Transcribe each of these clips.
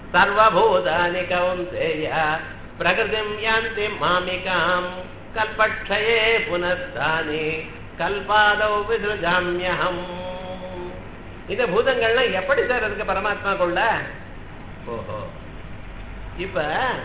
சர்வபூதானி கௌந்தேய பிரகிருதிம் யாந்தி மாமிகாம் கல்பக்ஷயே புனஸ்தானி கல்பாதௌ விசுஜாமியகம் இந்த பூதங்கள்லாம் எப்படி சார் இருக்கு பரமாத்மா கொள்ள ஓஹோ இப்ப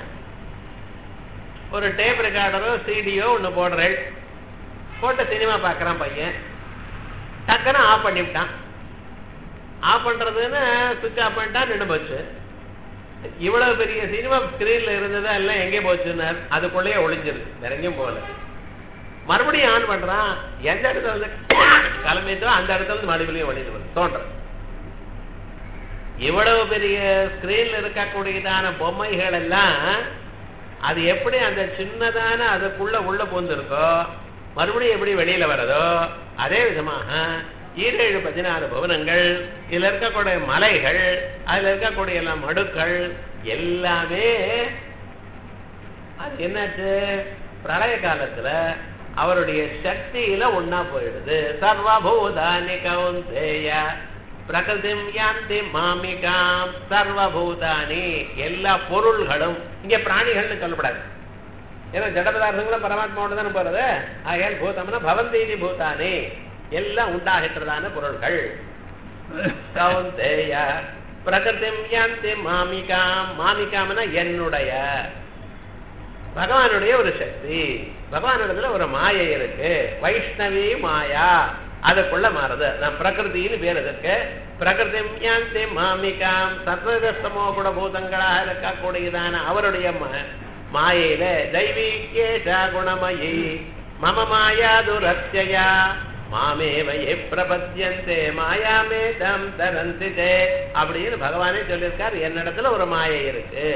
ஒரு டேப் ரெக்கார்டரோ சிடியோ ஒன்று போடுறேன் போட்ட சினிமா பார்க்குறான் பையன் டக்குன்னு ஆஃப் பண்ணிவிட்டான் ஆஃப் பண்ணுறதுன்னு சுவிட்ச் ஆஃப் பண்ணிட்டான் நின்று போச்சு இவ்வளவு பெரிய சினிமா ஸ்கிரீன்ல இருந்ததா எல்லாம் எங்கே போச்சுன்னார் அதுக்குள்ளேயே ஒளிஞ்சிருக்கு வேற எங்கேயும் போகல மறுபடியும் ஆன் பண்றான் எந்த இடத்துல வந்து கிளம்பிட்டோ அந்த இடத்துல இருந்து மறுபடியும் ஒளிந்து வருது தோன்றது இவ்வளவு பெரிய ஸ்கிரீன்ல இருக்கக்கூடியதான பொம்மைகள் எல்லாம் அது எப்படி அந்த சின்னதான அதுக்குள்ள உள்ள பூந்திருக்கோ மறுபடியும் எப்படி வெளியில வரதோ அதே விதமாக ஈரேழு பதினாறு பவனங்கள் இதுல இருக்கக்கூடிய மலைகள் அதுல இருக்கக்கூடிய எல்லாம் மடுக்கள் எல்லாமே அது என்னாச்சு பிரளய காலத்துல அவருடைய சக்தியில ஒன்னா போயிடுது சர்வபூதானி கௌந்தேய பிரகிருதிம் யாந்தி மாமிகாம் சர்வபூதானி எல்லா பொருள்களும் இங்க பிராணிகள்னு சொல்லப்படாது ஏன்னா ஜட பதார்த்தங்களும் பரமாத்மாவோட தானே போறது ஆகையால் பூதம்னா பவந்தீதி பூதானி எல்லாம் உண்டாகின்றதான பொருள்கள் கௌந்தேய பிரகிருதிம் யாந்தி மாமிகாம் மாமிகாம்னா என்னுடைய பகவானுடைய ஒரு சக்தி பகவானிடத்துல ஒரு மாயை இருக்கு வைஷ்ணவி மாயா அதுக்குள்ள மாறுது நான் பிரகிருதின்னு பேர் இருக்கு பிரகிருதிம் யாந்தி மாமிகாம் சத்வதஸ்தமோ குண பூதங்களாக இருக்கக்கூடியதான அவருடைய ம- மாயையில தெய்வீகேஷா குணமயி மம மாயா துரத்யா மாமேவ ஏ பிரபத்யந்தே மாயாமே தம் தரந்தி தே அப்படின்னு பகவானே சொல்லியிருக்கார் என்னிடத்துல ஒரு மாயை இருக்கு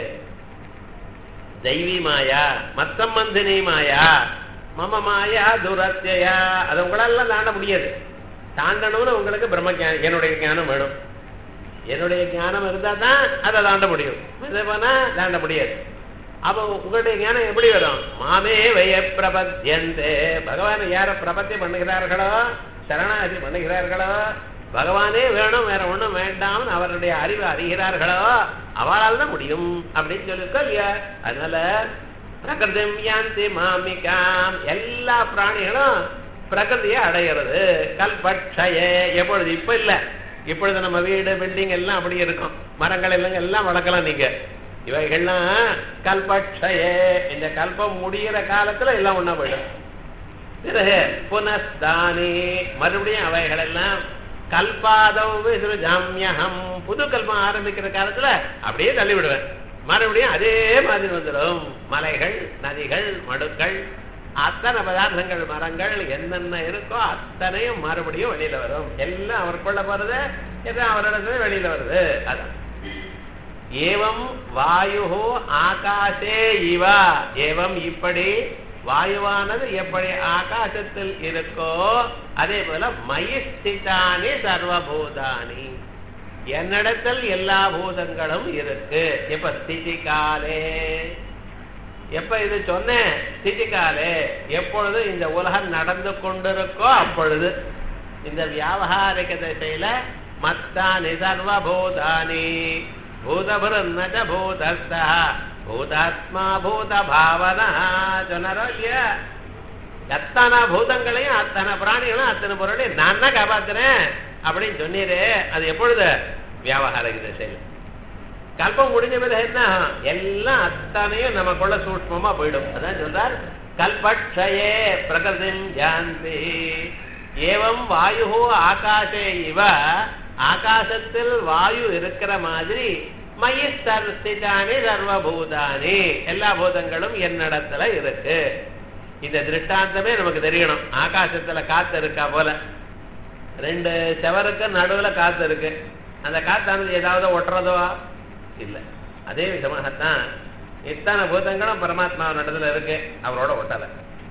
தெய்வீ மாயா மத்தம்மந்தினி மாயா மம மாயா துரத்தியா அதை உங்களால தாண்ட முடியாது தாண்டணும்னு உங்களுக்கு பிரம்ம ஞானம் என்னுடைய ஞானம் வேணும் என்னுடைய ஞானம் இருந்தா தான் அதை தாண்ட முடியும் இதை போனா தாண்ட முடியாது அப்போ உங்களுடைய ஞானம் எப்படி வரும் மாமே வய பிரபத்தியந்தே பகவான் யார பிரபத்தி பண்ணுகிறார்களோ சரணாகதி பண்ணுகிறார்களோ பகவானே வேணும் வேற ஒண்ணும் வேண்டாம்னு அவருடைய அறிவு அறிகிறார்களோ அவளால் தான் முடியும் அப்படின்னு சொல்லியிருக்கோம் இல்லையா அதனால பிரகிருதம் யாந்தி மாமிகாம் எல்லா பிராணிகளும் பிரகிருதியை அடையிறது கல்பட்சயே எப்பொழுது இப்ப இல்ல இப்பொழுது நம்ம வீடு பில்டிங் எல்லாம் அப்படி இருக்கும் மரங்கள் எல்லாம் எல்லாம் வளர்க்கலாம் நீங்க இவைகள்லாம் கல்பட்சயே இந்த கல்பம் முடியிற காலத்துல எல்லாம் ஒண்ணா போயிடும் பிறகு புனஸ்தானி மறுபடியும் அவைகள் எல்லாம் கல்பாதவ் ஜாமியகம் புது கல்பம் ஆரம்பிக்கிற காலத்துல அப்படியே தள்ளி விடுவேன் மறுபடியும் அதே மாதிரி வந்துடும் மலைகள் நதிகள் மடுக்கள் அத்தனை பதார்த்தங்கள் மரங்கள் என்னென்ன இருக்கோ அத்தனையும் மறுபடியும் வெளியில வரும் எல்லாம் அவருக்குள்ள போறது எல்லாம் அவரிடத்துல வெளியில வருது அதான் ஏவம் வாயு ஆகாசே இவ ஏவம் இப்படி வாயுவானது எப்படி ஆகாசத்தில் இருக்கோ அதே போல மயிஸ்திதானி சர்வபூதானி என்னிடத்தில் எல்லா பூதங்களும் இருக்கு எப்ப ஸ்திதி காலே எப்ப இது சொன்னேன் ஸ்திதி காலே எப்பொழுது இந்த உலகம் நடந்து கொண்டிருக்கோ அப்பொழுது இந்த வியாபகாரிக திசையில மத்தானி சர்வபூதானி பூதபுரன்னஜ பூதஸ்தா பூதாத்மா பூத பாவனா சொன்னாரோ இல்லையா எத்தனை பூதங்களையும் அத்தனை பிராணிகளும் அத்தனை பொருளையும் நான் தான் காப்பாத்துறேன் அப்படின்னு சொன்னீரே அது எப்பொழுது வியாபகாரிக திசையில் கல்பம் முடிஞ்ச பிறகு என்ன எல்லாம் அத்தனையும் நமக்குள்ள சூட்சமா போயிடும் அதான் சொல்றார் கல்பட்சயே பிரகிருதிம் ஜாந்தி ஏவம் வாயு ஆகாசே இவ ஆகாசத்தில் வாயு இருக்கிற மாதிரி மயிஸ்தர்ஸ்திதானி சர்வபூதானி எல்லா பூதங்களும் என்னிடத்துல இருக்கு இந்த திருஷ்டாந்தமே நமக்கு தெரியணும் ஆகாசத்துல காத்து இருக்கா போல ரெண்டு செவருக்கு நடுவுல காத்து இருக்கு அந்த காத்தானது ஏதாவது ஒட்டுறதோ இல்ல அதே விதமாகத்தான் இத்தனை பூதங்களும் பரமாத்மா நடத்துல இருக்கு அவரோட ஒட்டல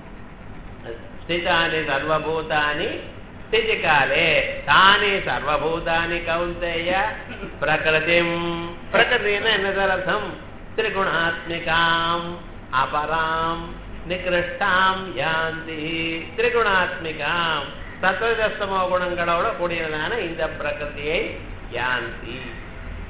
ஸ்திதானி சர்வபூதானி ஸ்திதி காலே தானே சர்வபூதானி கௌந்தேய பிரகிருதிம் பிரகிருதினா என்ன சார் அர்த்தம் திரிகுணாத்மிகாம் அபராம் நிகிருஷ்டாம் யாந்தி திரிகுணாத்மிகாம் சத்வதஸ்தமோ குணங்களோட கூடியதான இந்த பிரகிருதியை யாந்தி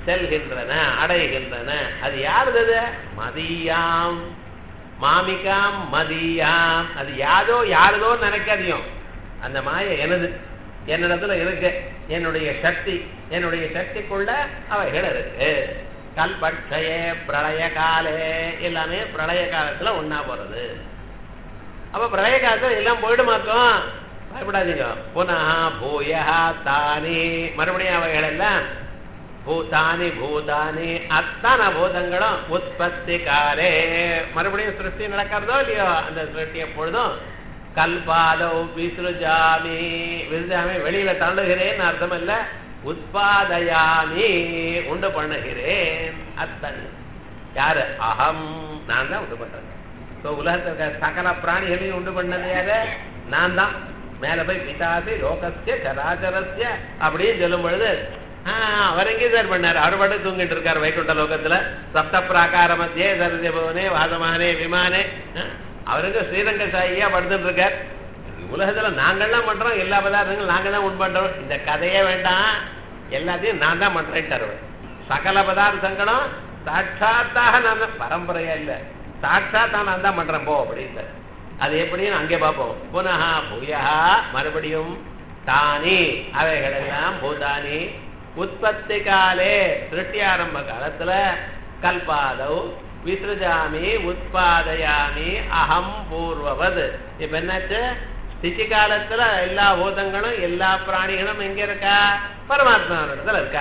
செல்கின்றன அடைகின்றன அது யாருது அது மதியாம் மாமிகாம் மதியாம் அது யாதோ யாருதோ நினைக்காதியும் அந்த மாயை எனது என்னிடத்துல இருக்கு என்னுடைய சக்தி என்னுடைய சக்திக்குள்ள அவைகள் இருக்கு கல்பட்சய பிரளய காலே எல்லாமே பிரளய காலத்துல ஒன்னா போறது அப்ப பிரளய காலத்துல எல்லாம் போயிடுமாக்கும் பயப்படாதீங்க புனः பூயா தானி மறுபடியும் அவைகள் எல்லாம் பூதானி பூதானி அத்தனை பூதங்களும் உற்பத்தி காலே மறுபடியும் சிருஷ்டி நடக்கிறதோ இல்லையோ அந்த சிருஷ்டி எப்பொழுதும் கல்பாதோ விசுருஜாமி விசுஜாமி வெளியில தள்ளுகிறேன் அர்த்தம் இல்ல உத்பாதயாமி உண்டு பண்ணுகிறேன் அத்தனை யாரு அகம் நான் தான் உண்டு பண்றேன் ஸோ உலகத்தில் இருக்க சகல பிராணிகளையும் உண்டு பண்ணது யாரு நான் தான் மேல போய் பிதாசி லோகஸ்ய சராச்சரஸ்ய அப்படின்னு சொல்லும் பொழுது ஆஹ் அவர் எங்கே சார் பண்ணாரு அவர் பாட்டு தூங்கிட்டு இருக்காரு வைகுண்ட லோகத்துல சப்த பிராகார மத்தியே சரதிய பவனே வாதமானே விமானே ஆஹ், அவருக்கு ஸ்ரீரங்க சாயியா படுத்துட்டு இருக்கார் உலகத்துல நாங்கள்லாம் பண்றோம் எல்லா பதார்த்தங்களும் நாங்க தான் உண் பண்றோம் இந்த கதையே வேண்டாம் எல்லாத்தையும் நான் தான் பண்றேன்ட்டார் அவர். சகல பதார்த்தங்களும் சாட்சாத்தாக நான் தான் பரம்பரையா இல்ல சாட்சாத்தா நான் தான் பண்றேன் போ அப்படின்னு அது எப்படின்னு அங்கே பார்ப்போம் புனகா பூயா மறுபடியும் தானி அவைகளெல்லாம் பூதானி உற்பத்தி காலே சிருஷ்டி ஆரம்ப காலத்துல கல்பாதவ் விசிருஜாமி உத்பாதயாமி அகம் பூர்வவது இப்ப என்னாச்சு ஸ்திதி காலத்துல எல்லா பூதங்களும் எல்லா பிராணிகளும் எங்க இருக்கா பரமாத்மா இடத்துல இருக்கா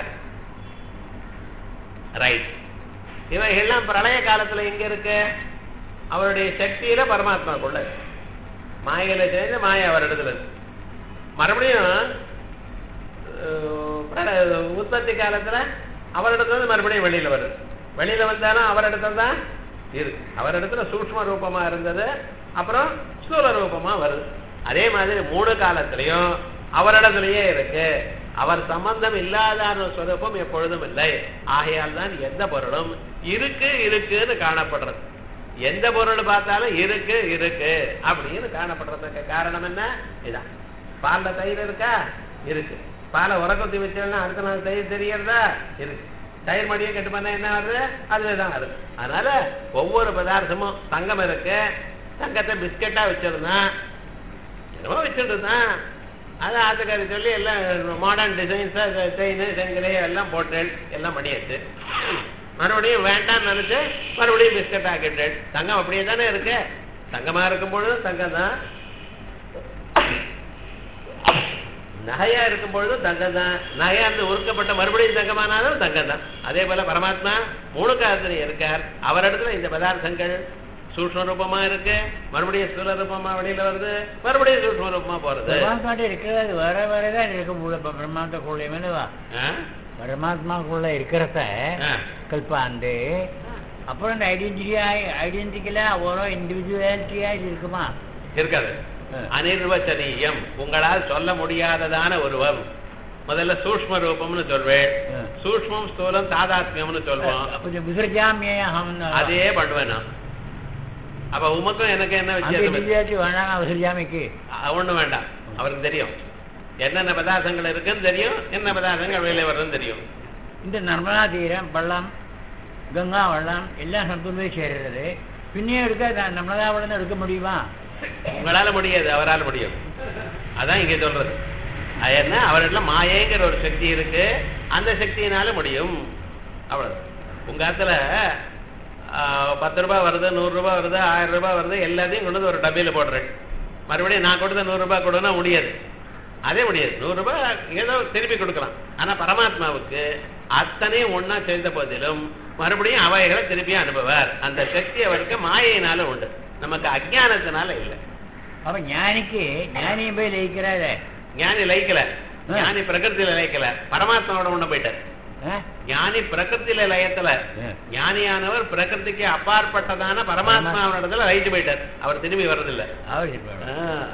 ரைட் இவைகள்லாம் பிரளய காலத்துல எங்க இருக்கு அவருடைய சக்தியில பரமாத்மாக்குள்ள இருக்கு. மாயையில சேர்ந்து மாய அவர் இடத்துல இருக்கு மறுபடியும் அஹ், பிரளய- உற்பத்தி காலத்துல அவரிடத்துல இருந்து மறுபடியும் வெளியில வருது வெளியில வந்தாலும் அவரிடத்துல தான் இருக்கு அவரிடத்துல சூக்ஷ்ம ரூபமா இருந்தது அப்புறம் ஸ்தூல ரூபமா வருது அதே மாதிரி மூணு காலத்திலையும் அவரிடத்திலேயே இருக்கு அவர் சம்பந்தம் இல்லாத ஸ்வரூபம் எப்பொழுதும் இல்லை ஆகையால் தான் எந்த பொருளும் இருக்கு இருக்குன்னு காணப்படுறது எந்த பொருள் பார்த்தாலும் இருக்கு இருக்கு அப்படின்னு காணப்படுறதுக்கு காரணம் என்ன இதான் பால்ல தயிர் இருக்கா இருக்கு பாலை உரக்கொத்தி வச்சோம்னா அடுத்த நாள் தயிர் தெரியறதா இருக்கு தயிர் மடியை கட்டு பண்ணா என்ன வருது அதுதான் வருது அதனால ஒவ்வொரு பதார்த்தமும் தங்கம் இருக்கு தங்கத்தை பிஸ்கட்டா வச்சிருந்தான் என்னமோ வச்சுருந்தான் அதை ஆத்துக்காரி சொல்லி எல்லாம் மாடர்ன் டிசைன்ஸா செயின் செங்கலை எல்லாம் போட்டு எல்லாம் பண்ணியாச்சு மறுபடியும் வேண்டாம்னு நினைச்சு மறுபடியும் பிஸ்கட் ஆக்கிட்டு தங்கம் அப்படியே தானே இருக்கு தங்கமா இருக்கும் பொழுதும் தங்கம் தான் நகையா இருக்கும் பொழுதும் தங்கம் தான் நகையா இருந்து உருக்கப்பட்ட மறுபடியும் தங்கமானாலும் தங்கம் தான் அதே போல பரமாத்மா மூணு காலத்துல இருக்கார் அவரிடத்துல இந்த பதார்த்தங்கள் சூக்ஷ்ம ரூபமா இருக்கு மறுபடியும் ஸ்தூல ரூபமா வெளியில வருது மறுபடியும் சூக்ஷ்ம ரூபமா போறது பரமாத்மாட்ட இருக்கிறது அது வர வரதான் இருக்க முடியல இப்ப பிரம்மாண்டக்குள்ளேயுமேவா ஆ? பரமாத்மாக்குள்ள இருக்கிறத ஆ. கல்பாண்டு அப்புறம் இந்த ஐடென்டிட்டியா ஐடென்டிக்கலா ஒரு இண்டிவிஜுவாலிட்டியா இது இருக்குமா இருக்காது ஆ. அனிர்வச்சனீயம் உங்களால் சொல்ல முடியாததான உருவம் முதல்ல சூக்ஷ்ம ரூபம்னு சொல்வேன் ஆ. சூக்ஷ்மம் ஸ்தூலம் தாதாத்மியம்னு சொல்வோம் கொஞ்சம் விசர்ஜாமியம் அதே பண்ணுவேன் நான் அப்ப உமக்கும் எனக்கு என்ன அந்த வித்தியாசம் இண்டிவிஜுவாலிட்டி வேணாம் விசர்ஜாமிக்கு ஒண்ணும் வேண்டாம் அவருக்கு தெரியும் என்னென்ன பதார்த்தங்கள் இருக்குன்னு தெரியும் என்ன பதார்த்தங்கள் வெளியில வருதுன்னு தெரியும் இந்த நர்மதா தீரம் பள்ளம் கங்கா வெள்ளம் எல்லாம் சத்துருவே சேர்றது பின்னே எடுக்க நான் நர்மதா வெள்ளம் எடுக்க முடியுமா உங்களால முடியாது அவரால் முடியும் அதான் இங்க சொல்றது அது என்ன அவரிடத்துல மாயைங்கிற ஒரு சக்தி இருக்கு அந்த சக்தியினால முடியும் அவ்வளவு உங்க இடத்துல பத்து ரூபாய் வருது நூறு ரூபாய் வருது ஆயிரம் ரூபாய் வருது எல்லாத்தையும் கொண்டு வந்து ஒரு டப்பியில போடுறேன் மறுபடியும் நான் கொடுத்த நூறு ரூபாய் கொடுனா முடியாது அதே முடியாது நூறு ரூபாய் ஏதோ திருப்பி கொடுக்கலாம் ஆனா பரமாத்மாவுக்கு அத்தனையும் ஒண்ணா சேர்ந்த போதிலும் மறுபடியும் அவைகளை திருப்பி அனுப்புவார் அந்த சக்தி அவருக்கு மாயையினால உண்டு நமக்கு அஜ்ஞானத்தினால இல்லை அப்ப ஞானிக்கு ஞானியும் போய் லயிக்கிறாரு ஞானி லயிக்கல ஞானி பிரகிருதியில லயிக்கல பரமாத்மாவோட ஒண்ணு போயிட்டார் ஞானி பிரகிருதியில லயத்துல ஞானியானவர் பிரகிருதிக்கு அப்பாற்பட்டதான பரமாத்மாவிடத்துல லயிச்சு போயிட்டார் அவர் திரும்பி வர்றதில்லை அவர் சொல்றாரு.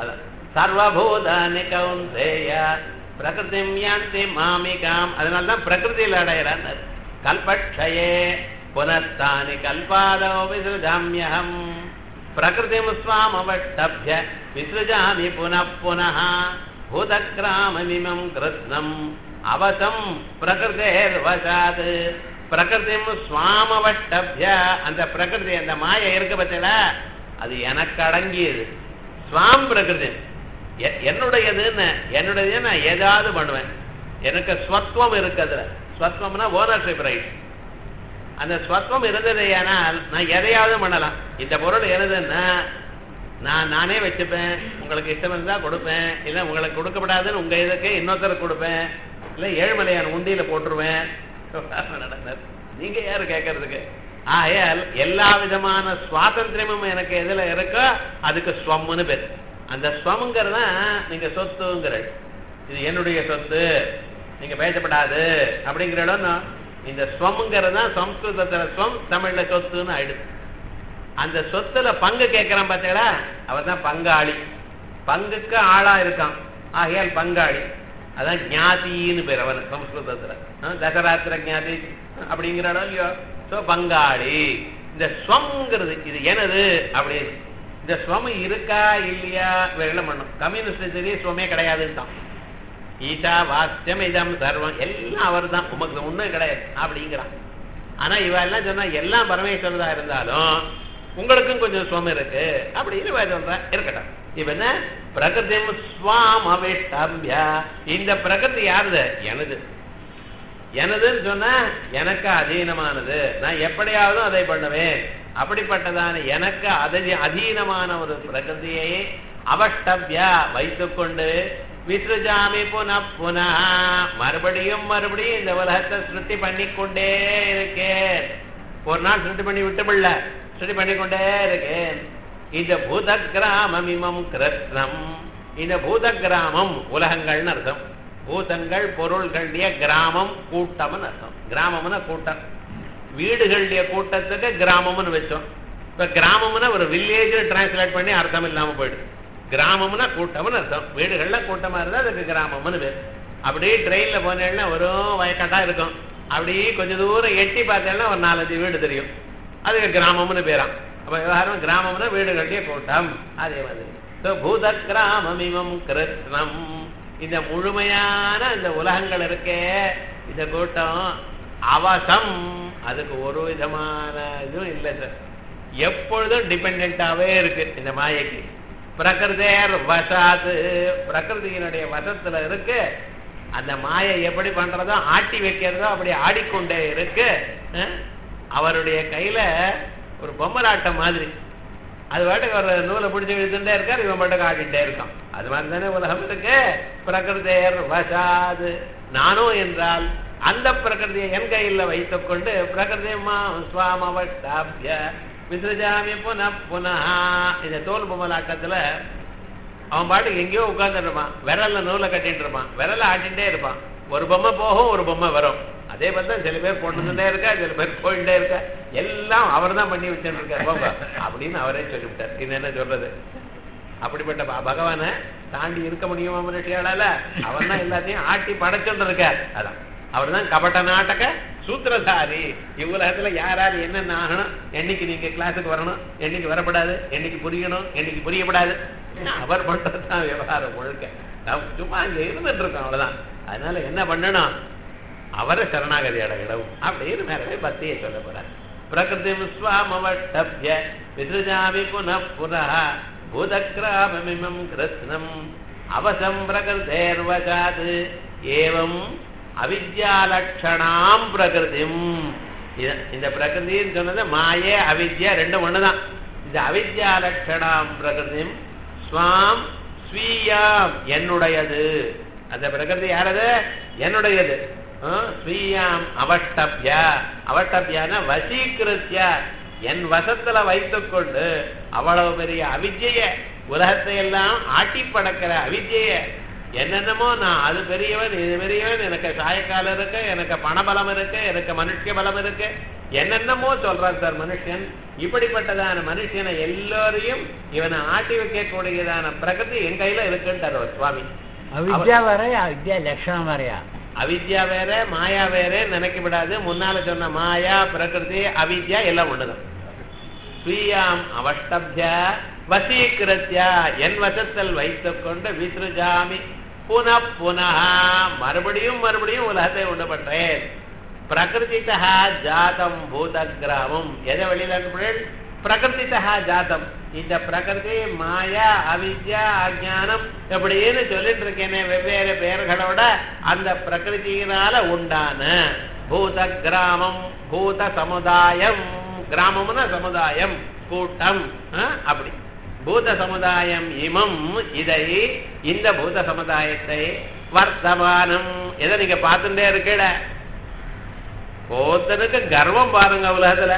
சர்வபூதானி கௌந்தேய பிரகிருதிம் யாந்தி மாமிகாம் அதனால தான் பிரகிருதியில் அடையிறான் கல்பக்ஷயே புனஸ்தானி கல்பாதோ விசிருஜாமியகம் பிரகிருதிம் ஸ்வாம் அவஷ்டபிய விசிருஜாமி புனః புனः பூதக்ராமமிமம் கிருத்னம் அவசம் பிரகிருதேர் வசாது பிரகிருதிம் சுவாமவஷ்டபிய அந்த பிரகிருதி அந்த மாயை இருக்கு பத்தியா அது எனக்கு அடங்கியது சுவாம் பிரகிருதி எ- என்னுடையதுன்னு என்னுடையது நான் ஏதாவது பண்ணுவேன் எனக்கு ஸ்வத்வம் இருக்கு அதுல ஸ்வத்வம்னா ஓனர்ஷிப் ரைட் அந்த ஸ்வத்வம் இருந்ததேயானால் நான் எதையாவது பண்ணலாம் இந்த பொருள் எனதுன்னா நான் நானே வச்சுப்பேன் உங்களுக்கு இஷ்டம் இருந்தா கொடுப்பேன் இல்லை உங்களுக்கு கொடுக்கப்படாதுன்னு உங்க இதுக்கு இன்னொருத்தருக்கு கொடுப்பேன் இல்லை ஏழுமலையான் உண்டியில போட்டுருவேன் நடந்தது. நீங்க யாரு கேட்கறதுக்கு ஆகையால் எல்லா விதமான சுவாதந்திரமும் எனக்கு எதுல இருக்கோ அதுக்கு ஸ்வம்னு பேர் அந்த ஸ்வம்ங்கிறது தான் நீங்க சொத்துங்கிற இது என்னுடைய சொத்து நீங்க பேசப்படாது அப்படிங்கிற இடம் தான். இந்த ஸ்வம்ங்கிறது தான் சம்ஸ்கிருதத்துல ஸ்வம் தமிழ்ல சொத்துன்னு ஆயிடுது அந்த சொத்துல பங்கு கேட்கிறான் பார்த்தீங்களா அவன் தான் பங்காளி பங்குக்கு ஆளா இருக்கான் ஆகையால் பங்காளி அதான் ஞாதின்னு பேர் அவன் சம்ஸ்கிருதத்துல ஆ, தசராத்திர ஞாதி அப்படிங்கிற இடம் இல்லையோ ஸோ பங்காளி இந்த ஸ்வம்ங்கிறது இது எனது அப்படின்னு இந்த ஸ்வம் இருக்கா இல்லையா வெள்ளம் பண்ணும் கம்யூனிஸ்ட் சரி ஸ்வமே கிடையாதுன்ட்டான் ஈஷா வாஸ்யம் இதம் சர்வம் எல்லாம் அவர் தான் உமக்கு ஒண்ணும் கிடையாது அப்படிங்கிறான் ஆனா இவ எல்லாம் சொன்னா எல்லாம் பரமேஸ்வரதா இருந்தாலும் உங்களுக்கும் கொஞ்சம் சுவம் இருக்கு அப்படின்னு இவ சொல்ற இருக்கட்டும் இப்ப என்ன பிரகிருதி ஸ்வாம் அவிஷ்டம்பிய இந்த பிரகிருதி யாருது எனது எனதுன்னு சொன்னா எனக்கு அதீனமானது நான் எப்படியாவது அதை பண்ணுவேன் அப்படிப்பட்டதான எனக்கு அதி அதீனமான ஒரு பிரகிருதியை அவஷ்டபியா வைத்துக்கொண்டு விசுஜாமி புன புனா மறுபடியும் மறுபடியும் இந்த உலகத்தை சிருஷ்டி பண்ணிக்கொண்டே இருக்கேன் ஒரு நாள் சிருஷ்டி பண்ணி விட்டுமில்ல சிருஷ்டி பண்ணிக்கொண்டே இருக்கேன் இந்த பூத கிராமம் இமம் கிருஷ்ணம் இந்த பூத கிராமம் உலகங்கள்னு அர்த்தம் பூதங்கள் பொருள்களுடைய கிராமம் கூட்டம்னு அர்த்தம் கிராமம்னா கூட்டம் வீடுகளுடைய கூட்டத்துக்கு கிராமம்னு வச்சோம் இப்ப கிராமம்னா ஒரு வில்லேஜ் டிரான்ஸ்லேட் பண்ணி அர்த்தம் இல்லாம போயிடுது கிராமம்னா கூட்டம்னு அர்த்தம் வீடுகள்ல கூட்டமா இருந்தா அதுக்கு கிராமம்னு பேர் அப்படியே ட்ரெயின்ல போனேன்னா வெறும் வயக்காட்டா இருக்கும் அப்படியே கொஞ்ச தூரம் எட்டி பார்த்தேன்னா ஒரு நாலஞ்சு வீடு தெரியும் அதுக்கு கிராமம்னு பேராம் அப்ப விவகாரம் கிராமம்னா வீடுகளுடைய கூட்டம் அதே மாதிரி So, பூத கிராமமிமம் கிருஷ்ணம் இந்த முழுமையான இந்த உலகங்கள் இருக்கே இந்த கூட்டம் அவசம் அதுக்கு ஒரு விதமான இதுவும் இல்லை சார் எப்பொழுதும் டிபெண்டாவே இருக்கு இந்த மாயைக்கு பிரகிருதேர் வசாது பிரகிருதியினுடைய வசத்துல இருக்கு அந்த மாயை எப்படி பண்றதோ ஆட்டி வைக்கிறதோ அப்படி ஆடிக்கொண்டே இருக்கு அஹ்? அவருடைய கையில ஒரு பொம்மலாட்டம் மாதிரி அது பாட்டுக்கு ஒரு நூலை பிடிச்சி இழுத்துட்டே இருக்கார் இவன் பாட்டுக்கு ஆடிட்டே இருக்கான் அது மாதிரி தானே உலகம் இருக்கு பிரகிருதேர் வசாது நானும் என்றால் அந்த பிரகிருதியை என் கையில் வைத்துக் கொண்டு பிரகிருதிமா சுவாமவட்டாபிய விசிருஜாமி புன புனः இந்த தோல் பொம்மலாட்டத்துல அவன் பாட்டுக்கு எங்கேயோ உட்கார்ந்துட்டு இருப்பான் விரல்ல நூலை கட்டிட்டு இருப்பான் விரல ஆட்டிகிட்டே இருப்பான் ஒரு பொம்மை போகும் ஒரு பொம்மை வரும் அதே மாதிரி தான் சில பேர் போட்டுட்டே இருக்கா சில பேர் போயிட்டே இருக்கா எல்லாம் அவர் தான் பண்ணி வச்சுட்டு இருக்கார் போங்க அப்படின்னு அவரே சொல்லிவிட்டார் இது என்ன சொல்றது அப்படிப்பட்ட ப- பகவானை தாண்டி இருக்க முடியுமா மனுஷியாளால அவன் தான் எல்லாத்தையும் ஆட்டி படைச்சுட்டு இருக்கார் அதான் அவர் தான் கபட்ட நாட்டக சூத்திரதாரி இவ்வுலகத்துல யார் யார் என்னென்ன ஆகணும் என்னைக்கு நீங்க கிளாஸுக்கு வரணும் என்னைக்கு வரப்படாது என்னைக்கு புரியணும் என்னைக்கு புரியப்படாது அவர் பண்றதுதான் விவகாரம் முழுக்க நாம் சும்மா இங்க இருந்துட்டு இருக்கோம் அவ்வளவுதான் அதனால என்ன பண்ணணும் அவரை சரணாகதி அடையிடவும் அப்படின்னு மேலே பக்தியை சொல்ல போறார் பிரகிருதி சுவாமவட்டபிய விசிருஜாமி புன புனः பூதக்கிராமமிமம் கிருஷ்ணம் அவசம் பிரகிருதேர்வசாத் ஏவம் அவித்யாலட்சணாம் பிரகிருதிம் இத- இந்த பிரகிருதின்னு சொன்னது மாயே அவித்யா ரெண்டும் ஒண்ணுதான் இந்த அவித்யாலட்சணாம் பிரகிருதிம் ஸ்வாம் ஸ்வீயாம் என்னுடையது அந்த பிரகிருதி யாரது என்னுடையது ஆ, ஸ்வீயாம் அவஷ்டபியா அவஷ்டபியான வசீகிருத்திய என் வசத்துல வைத்துக்கொண்டு அவ்வளவு பெரிய அவித்ய உலகத்தை எல்லாம் ஆட்டி படக்கிற அவித்ய என்னென்னமோ நான் அது பெரியவன் இது பெரியவன் எனக்கு சாயக்காலம் இருக்கு எனக்கு பணபலம் இருக்கு எனக்கு மனுஷ பலம் இருக்கு என்னென்னமோ சொல்றான் சார் மனுஷன் இப்படிப்பட்டதான மனுஷனை எல்லோரையும் இவனை ஆட்டி வைக்கக்கூடியதான பிரகதி என் கையில இருக்குன்றார் அவர் சுவாமி அவித்யா வரையா அவித்யா லட்சணம் வரையா அவித்யா வேற மாயா வேற நினைக்க விடாது முன்னால சொன்ன மாயா பிரகிருதி அவித்யா எல்லாம் ஒண்ணுதான் ஸ்வீயாம் அவஷ்டபிய வசீகிருத்திய என் வசத்தில் வைத்துக் கொண்டு விசிருஜாமி புன புனः மறுபடியும் மறுபடியும் உலகத்தை உண்டு பண்றேன் பிரகிருதிதா ஜாதம் பூத கிராமம் எதை வெளியில அனுப்புறேன் பிரகிருதிதா ஜாதம் இந்த பிரகிருதி மாயா அவித்யா அஜானம் எப்படின்னு சொல்லிட்டு இருக்கேனே வெவ்வேறு பெயர்களோட அந்த பிரகிருதியினால உண்டான பூத கிராமம் பூத சமுதாயம் கிராமம்னா சமுதாயம் கூட்டம் ஆ, அப்படி பூத சமுதாயம் இமம் இதை இந்த பூத சமுதாயத்தை வர்த்தமானம் எதை நீங்க பார்த்துட்டே இருக்கல ஒருத்தனுக்கு கர்வம் பாருங்க உலகத்துல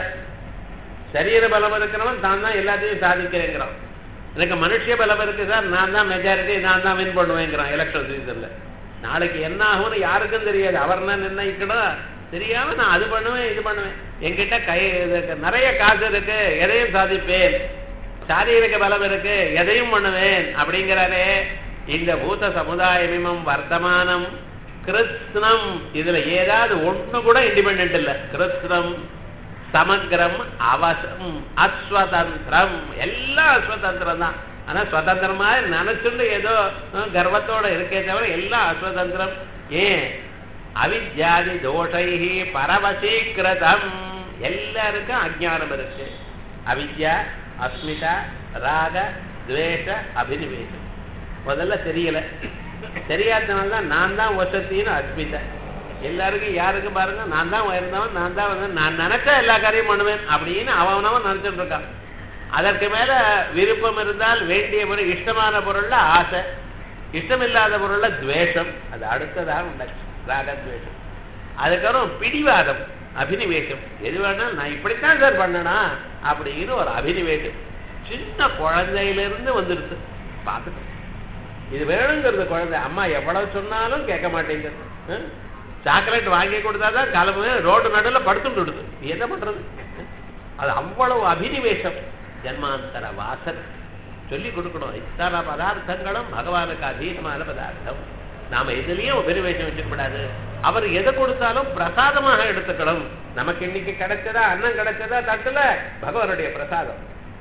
சரீர பலம் இருக்கிறவன் தான் தான் எல்லாத்தையும் சாதிக்கிறேங்கிறான் எனக்கு மனுஷ பலம் இருக்கு சார் நான் தான் மெஜாரிட்டி நான் தான் வின் பண்ணுவேங்கிறான் எலெக்ஷன் சீசன்ல நாளைக்கு என்ன ஆகும்னு யாருக்கும் தெரியாது அவர் என்ன நிர்ணயிக்கணும் தெரியாம நான் அது பண்ணுவேன் இது பண்ணுவேன் என்கிட்ட கை இது நிறைய காசு இருக்கு எதையும் சாதிப்பேன் சாரீரிக பலம் இருக்கு எதையும் பண்ணுவேன் அப்படிங்கிறாரே இந்த பூத சமுதாயமிமம் வர்த்தமானம் கிருஷ்ணம் இதுல ஏதாவது ஒண்ணு கூட இண்டிபெண்ட் இல்ல கிருஷ்ணம் சமக்ரம் அவசம் அஸ்வதந்திரம் எல்லாம் அஸ்வதந்திரம் தான் ஆனா சுதந்திரமா நினைச்சுட்டு ஏதோ அஹ், கர்வத்தோட இருக்கே தவிர எல்லாம் அஸ்வதந்திரம் ஏன் அவித்யாதி தோஷைஹி பரவசீகிருதம் எல்லாருக்கும் அஜ்ஞானம் இருக்கு அவித்யா அஸ்மிதா ராக துவேஷ அபினிவேசம் முதல்ல தெரியல தெரியாதனால தான் நான் தான் வசத்தின்னு அஸ்மிதா எல்லாருக்கும் யாருக்கும் பாருங்க நான் தான் உயர்ந்தவன் நான் தான் வந்து நான் நினைச்சா எல்லா காரியம் பண்ணுவேன் அப்படின்னு அவனவன் நினைச்சிட்டு இருக்கான் அதற்கு மேல விருப்பம் இருந்தால் வேண்டிய பொருள் இஷ்டமான பொருள்ல ஆசை இஷ்டமில்லாத பொருள்ல துவேஷம் அது அடுத்ததாக உண்டாச்சு ராகத்வேஷம் அதுக்கப்புறம் பிடிவாதம் அபினிவேஷம் எது வேணாலும் நான் இப்படித்தான் சார் பண்ணனா அப்படின்னு ஒரு அபினிவேஷம் சின்ன குழந்தையிலிருந்து வந்துடுது பார்த்துட்டு இது வேணுங்கிறது குழந்தை அம்மா எவ்வளவு சொன்னாலும் கேட்க மாட்டேங்கிறது சாக்லேட் வாங்கி கொடுத்தாதான் கிளம்பு ரோடு நடுவில் படுத்துட்டு விடுது என்ன பண்றது அது அவ்வளவு அபினிவேஷம் ஜன்மாந்தர வாசனை சொல்லி கொடுக்கணும் இத்தனை பதார்த்தங்களும் பகவானுக்கு அதீதமான பதார்த்தம் நாம எதுலயும் அபினிவேஷம் வச்சுக்கூடாது அவர் எதை கொடுத்தாலும் பிரசாதமாக எடுத்துக்கணும் நமக்கு இன்னைக்கு கிடைச்சதா அன்னம் கிடைச்சதா தட்டுல பகவானுடைய பிரசாதம்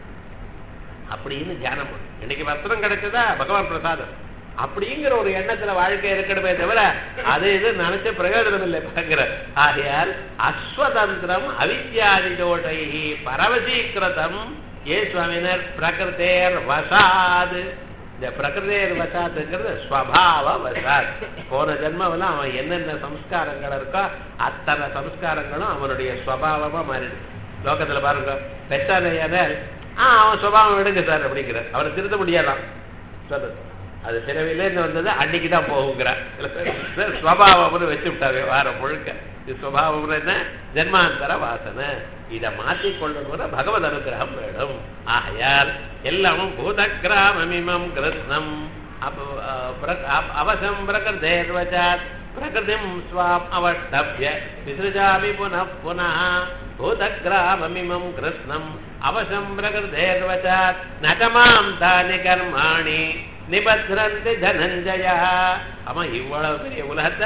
அப்படின்னு தியானம் பண்ணணும். இன்னைக்கு வஸ்திரம் கிடைச்சதா பகவான் பிரசாதம் அப்படிங்கிற ஒரு எண்ணத்துல வாழ்க்கை இருக்கணுமே தவிர அது இது நினைச்ச பிரயோஜனம் இல்லை பாக்குற ஆகையால் அஸ்வதந்திரம் அவித்யாதி தோஷை பரவசீகிருதம் ஏ சுவாமினர் பிரகிருத்தேர் வசாது இந்த பிரகிருதேர் வசாத்துங்கிறது ஸ்வபாவ வசாத் போன ஜென்மவில் அவன் என்னென்ன சம்ஸ்காரங்கள் இருக்கோ அத்தனை சம்ஸ்காரங்களும் அவனுடைய ஸ்வபாவமா மாறிடுது லோகத்துல பாருங்க பெற்றாரையானால் ஆ அவன் சுபாவம் விடுங்க சார் அப்படிங்கிறார் அவரை திருத்த முடியாதான் சொல்றது அது பிறவிலேருந்து வந்தது அன்னைக்கு தான் போகுங்கிறார் சில பேர் ஸ்வபாவம்னு வச்சு விட்டாங்க வாரம் முழுக்க இது ஸ்வபாவம்னு என்ன ஜென்மாந்தர வாசனை இதை மாற்றிக்கொள்ளணும்னா பகவத் அனுகிரகம் வேணும் ஆகையால் எல்லாமும் பூதக்கிராமமிமம் கிருஷ்ணம் அப- அஹ் பிர- அப்- அவசம் பிரகிருதேர்வச்சாத் பிரகிருதிம் ஸ்வாம் அவஷ்டப்ய விசிருஜாமி புனః புனः பூதக்கிராமமிமம் கிருஷ்ணம் அவசம் பிரகிருதேர்வச்சாத் நகமாம் தானி கர்மாணி நிபத்ரந்தி தனஞ்சயா ஆமா இவ்வளவு பெரிய உலகத்தை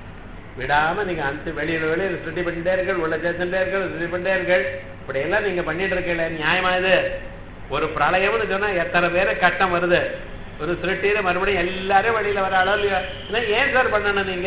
விடாம நீங்க அந்த வெளியில வெளியில சுட்டி பண்ணிட்டே இருக்கீர்கள் உள்ள சேர்த்துட்டே இருக்கீர்கள் சுட்டி பண்ணிட்டே இருக்கீர்கள் இப்படி எல்லாம் நீங்க பண்ணிட்டு இருக்கீங்களே நியாயமா இது ஒரு பிரளயம்னு சொன்னா எத்தனை பேரு கஷ்டம் வருது ஒரு சிருட்டியில மறுபடியும் எல்லாரும் வெளியில வர அளவு இல்லையா இல்லை, ஏன் சார் பண்ணணும் நீங்க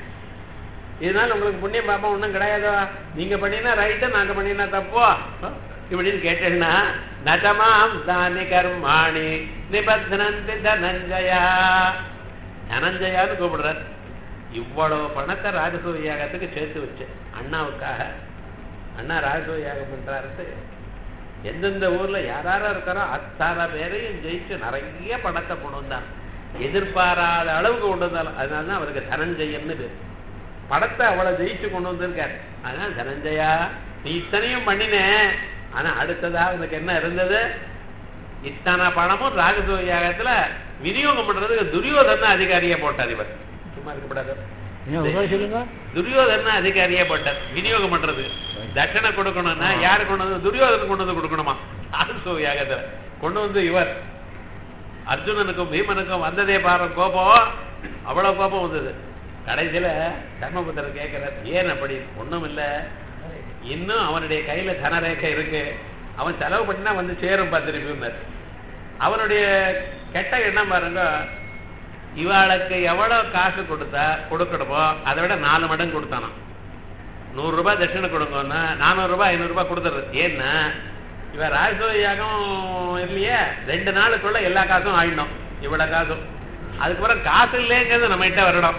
இதனால உங்களுக்கு புண்ணியம் பாப்பா ஒண்ணும் கிடையாதோ நீங்க பண்ணினா ரைட்டு நாங்க பண்ணினா தப்போ இப்படின்னு கேட்டேன்னா நஜமாம் தானி கர்மாணி நிபத்னந்தி தனஞ்சயா தனஞ்சயான்னு கூப்பிடுறார் இவ்வளவு பணத்தை ராஜசூய யாகத்துக்கு சேர்த்து வச்சேன் அண்ணாவுக்காக அண்ணா ராஜசூய யாகம் பண்றாரு எந்தெந்த ஊர்ல யாராரா இருக்காரோ அத்தனை பேரையும் ஜெயிச்சு நிறைய பணத்தை கொண்டு வந்தான் எதிர்பாராத அளவுக்கு கொண்டு வந்தாலும் அதனால தான் அவருக்கு தனஞ்சயன்னு பேர் படத்தை அவ்வளவு ஜெயிச்சு கொண்டு வந்திருக்காரு அதனால தனஞ்சயா நீ இத்தனையும் பண்ணின ஆனா அடுத்ததா உனக்கு என்ன இருந்தது இத்தனை பணமும் ராஜசூய யாகத்துல விநியோகம் பண்றதுக்கு துரியோதன அதிகாரியா போட்டார் இவர் சும்மா இருக்கக்கூடாது என்ன ஒரு வாட்டி சொல்லுங்க துரியோதன அதிகாரியா போட்டார் விநியோகம் பண்றது தட்சணை கொடுக்கணும்னா யாரு கொண்டு வந்து துரியோதனன் கொண்டு வந்து கொடுக்கணுமா ராஜசூய யாகத்துல கொண்டு வந்து இவர் அர்ஜுனனுக்கும் பீமனுக்கும் வந்ததே பாரு கோபம் அவ்வளவு கோபம் வந்தது கடைசியில தர்மபுத்திரர் கேட்கிறார் ஏன் அப்படி ஒண்ணும் இல்ல இன்னும் அவனுடைய கையில தனரேகை இருக்கு அவன் செலவு பண்ணினா வந்து சேரும் பார்த்திருப்பார் அவனுடைய கெட்ட எண்ணம் பாருங்க இவாளுக்கு எவ்வளவு காசு கொடுத்தா கொடுக்கணுமோ அதை விட நாலு மடங்கு கொடுத்தானா நூறு ரூபாய் தட்சிணை கொடுங்கன்னா நானூறு ரூபாய் ஐநூறு ரூபாய் கொடுத்துறது ஏன்னா இவ ராஜசோக யாகம் இல்லையே ரெண்டு நாளுக்குள்ள எல்லா காசும் ஆயிடணும் இவ்வளவு காசும் அதுக்கப்புறம் காசு இல்லைங்கிறது நம்ம கிட்ட வரணும்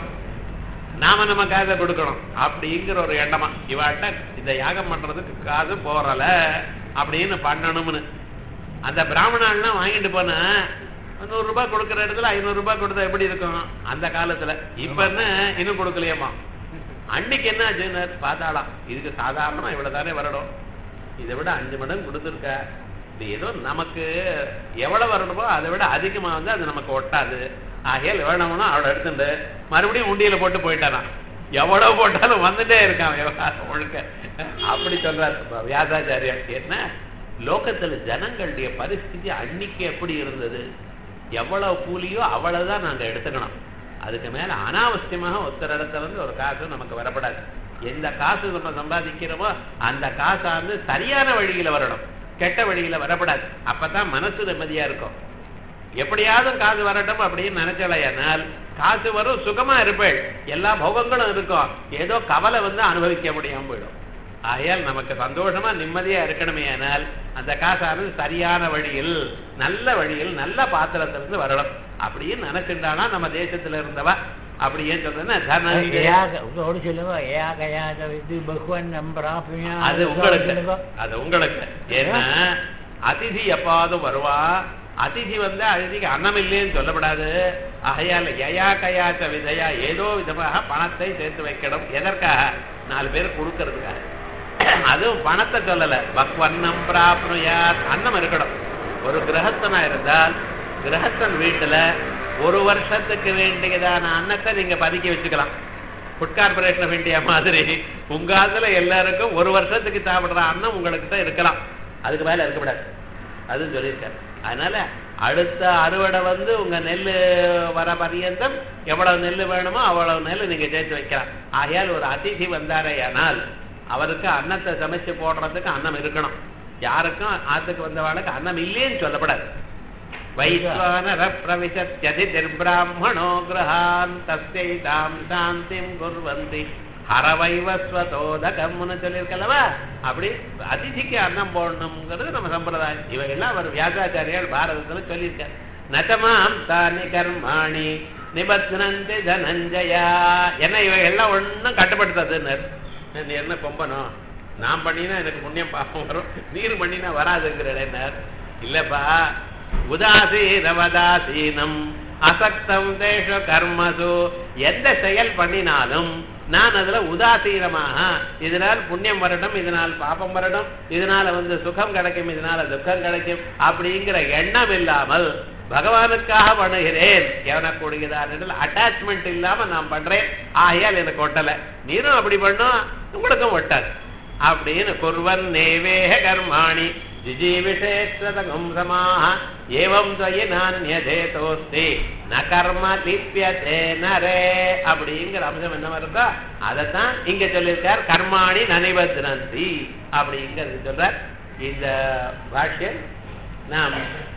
நாம நம்ம காசை கொடுக்கணும் அப்படிங்கிற ஒரு எண்ணமா இவாட்ட இந்த யாகம் பண்றதுக்கு காசு போறல அப்படின்னு பண்ணணும்னு அந்த பிராமணாலாம் வாங்கிட்டு போனா நூறு ரூபாய் கொடுக்குற இடத்துல ஐநூறு ரூபாய் கொடுத்தா எப்படி இருக்கும் அந்த காலத்துல இப்ப என்ன இன்னும் கொடுக்கலையம்மா அன்னைக்கு என்ன ஆச்சுன்னு பார்த்தாலாம் இதுக்கு சாதாரணமா இவ்வளவு தானே வரணும் இதை விட அஞ்சு மடங்கு கொடுத்துருக்க இது ஏதோ நமக்கு எவ்வளவு வரணுமோ அதை விட அதிகமா வந்து அது நமக்கு ஒட்டாது ஆகையால் வேணும்னா அவளை எடுத்துட்டு மறுபடியும் உண்டியில போட்டு போயிட்டாராம் எவ்வளவு போட்டாலும் வந்துட்டே இருக்கான் விவகாரம் முழுக்க அப்படி சொல்றாரு வியாசாச்சாரியர் என்ன லோகத்துல ஜனங்களுடைய பரிஸ்திதி அன்னைக்கு எப்படி இருந்தது எவ்வளவு கூலியோ அவ்வளவுதான் நாங்க எடுத்துக்கணும் அதுக்கு மேல அனாவசியமாக ஒருத்தர் இடத்துல இருந்து ஒரு காசு நமக்கு வரப்படாது எந்த காசு நம்ம சம்பாதிக்கிறோமோ அந்த காசா வந்து சரியான வழியில வரணும் கெட்ட வழியில வரப்படாது அப்பதான் மனசு நிம்மதியா இருக்கும் எப்படியாவது காசு வரட்டும் அப்படின்னு நினைச்சலையானால் காசு வரும் சுகமா இருப்பேள் எல்லா போகங்களும் இருக்கும் ஏதோ கவலை வந்து அனுபவிக்க முடியாம போயிடும் ஆகையால் நமக்கு சந்தோஷமா நிம்மதியா இருக்கணுமே ஆனால் அந்த காசானது சரியான வழியில் நல்ல வழியில் நல்ல பாத்திரத்திலிருந்து வரணும் அப்படின்னு நினைச்சுட்டானா நம்ம தேசத்துல இருந்தவா அப்படியே சொல்றேன்னா தனஞ்சய ஏக உங்களோடு சொல்லுங்க ஏக ஏக இது பகவான் நம்புறா அது உங்களுக்கு அது உங்களுக்கு ஏன்னா அதிதி எப்பாவது வருவா அதிதி வந்து அதிதிக்கு அன்னம் இல்லைன்னு சொல்லப்படாது ஆகையால யயா கயாச்ச விதையா ஏதோ விதமாக பணத்தை சேர்த்து வைக்கணும் எதற்காக நாலு பேர் கொடுக்கறதுக்காக அதுவும் பணத்தை சொல்லல பக்வன்னம் பிராப்னுயாத் அன்னம் இருக்கணும் ஒரு கிரகஸ்தனா இருந்தால் கிரகஸ்தன் வீட்டுல ஒரு வருஷத்துக்கு வேண்டியதான அன்னத்தை நீங்க பதுக்கி வச்சுக்கலாம் ஃபுட் கார்பரேஷன் ஆஃப் இந்தியா மாதிரி உங்க ஆத்துல எல்லாருக்கும் ஒரு வருஷத்துக்கு சாப்பிடுற அன்னம் உங்களுக்கு தான் இருக்கலாம் அதுக்கு மேல இருக்கக்கூடாது அதுவும் சொல்லியிருக்காரு அதனால அடுத்த அறுவடை வந்து உங்க நெல் வர பரியந்தம் எவ்வளவு நெல் வேணுமோ அவ்வளவு நெல் நீங்க சேர்த்து வைக்கலாம் ஆகையால் ஒரு அதிதி வந்தாரேயானால் அவருக்கு அன்னத்தை சமைச்சு போடுறதுக்கு அன்னம் இருக்கணும் யாருக்கும் ஆத்துக்கு வந்தவாளுக்கு அன்னம் இல்லைன்னு சொல்லப்படாது வைஸ்வானர பிரவிசத்யதி நிர்பிராமணோ கிரகான் தஸ்யைதாம் சாந்திம் குர்வந்தி ஹரவைவஸ்வதோதகம்னு சொல்லியிருக்கல்லவா அப்படி அதிதிக்கு அன்னம் போடணுங்கிறது நம்ம சம்பிரதாயம் இவையெல்லாம் அவர் வியாசாச்சாரியால் பாரதத்துல சொல்லியிருக்கார் நச்சமாம் தானி கர்மாணி நிபத்னந்தி தனஞ்சயா என்ன இவையெல்லாம் ஒன்றும் கட்டுப்படுத்தாதுன்னு நீ என்ன கொம்பனும் நான் பண்ணினா எனக்கு புண்ணியம் பாப்பம் வரும் நீர் பண்ணினா வராதுங்கிற இடையினர் இல்லப்பா உதாசீனவதாசீனம் அசக்தம் தேஷ கர்மசு எந்த செயல் பண்ணினாலும் நான் அதுல உதாசீனமாக இதனால் புண்ணியம் வரட்டும் இதனால் பாப்பம் வரட்டும் இதனால வந்து சுகம் கிடைக்கும் இதனால துக்கம் கிடைக்கும் அப்படிங்கிற எண்ணம் இல்லாமல் பகவானுக்காக பண்ணுகிறேன் எவனக்கூடியதான அட்டாச்மெண்ட் இல்லாம நான் பண்றேன் ஆகையால் எனக்கு ஒட்டல நீரும் அப்படி பண்ணும் உங்களுக்கும் ஒட்டாது அப்படின்னு குர்வன் நேவேக கர்மாணி ஜிஜீவிஷேத்வதகம் சமாக ஏவம் துவயி நானியதேதோஸ்தி ந கர்ம லிப்பியதே நரே அப்படிங்கிற அம்சம் என்ன வருதோ அதைத்தான் இங்க சொல்லியிருக்கார் கர்மாணி நனிபத்னந்தி அப்படிங்கிறது சொல்றார் இந்த பாஷ்யம் நாம்